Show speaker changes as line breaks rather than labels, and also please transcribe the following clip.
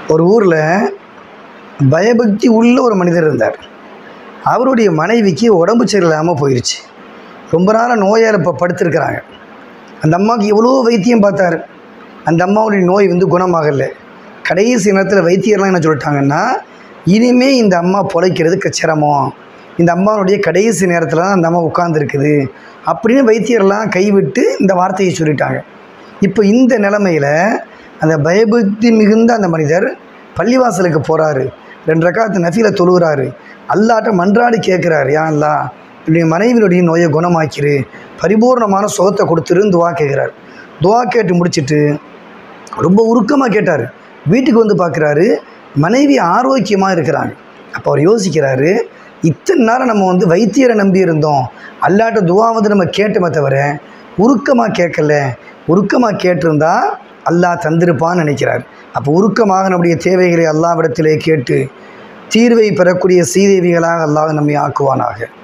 ஒரு ஊரில் பயபக்தி உள்ள ஒரு மனிதர் இருந்தார் அவருடைய மனைவிக்கு உடம்பு சரியில்லாமல் போயிடுச்சு ரொம்ப நாளாக நோயால் இப்போ படுத்திருக்கிறாங்க அந்த அம்மாவுக்கு எவ்வளோ வைத்தியம் பார்த்தாரு அந்த அம்மாவுடைய நோய் வந்து குணமாகலை கடைசி நேரத்தில் வைத்தியர்லாம் என்ன சொல்லிட்டாங்கன்னா இனிமே இந்த அம்மா பிழைக்கிறதுக்கு சிரமம் இந்த அம்மாவுடைய கடைசி நேரத்தில் தான் அந்த அம்மா உட்காந்துருக்குது அப்படின்னு வைத்தியர்லாம் கைவிட்டு இந்த வார்த்தையை சொல்லிட்டாங்க இப்போ இந்த நிலமையில் அந்த பயபக்தி மிகுந்த அந்த மனிதர் பள்ளிவாசலுக்கு போகிறாரு ரெண்டு ரக்காத்து நஃபில தொழுகிறாரு அல்லாட்ட மன்றாடி கேட்குறாரு யா அல்லா என்னுடைய மனைவியினுடைய நோயை குணமாக்கிரு பரிபூர்ணமான சுகத்தை கொடுத்துருன்னு துவா கேட்குறாரு துவா கேட்டு முடிச்சிட்டு ரொம்ப உருக்கமாக கேட்டார் வீட்டுக்கு வந்து பார்க்குறாரு மனைவி ஆரோக்கியமாக இருக்கிறாங்க அப்போ அவர் யோசிக்கிறாரு இத்தனை நேரம் நம்ம வந்து வைத்தியரை நம்பி இருந்தோம் அல்லாட்ட துவா வந்து நம்ம கேட்டோமே தவிர உருக்கமாக கேட்கல உருக்கமாக கேட்டிருந்தா அல்லாஹ் தந்திருப்பான்னு நினைக்கிறார் அப்போ உருக்கமாக நம்முடைய தேவைகளை அல்லாவிடத்திலே கேட்டு தீர்வை பெறக்கூடிய சீதேவிகளாக அல்லாஹ் நம்மை ஆக்குவானாக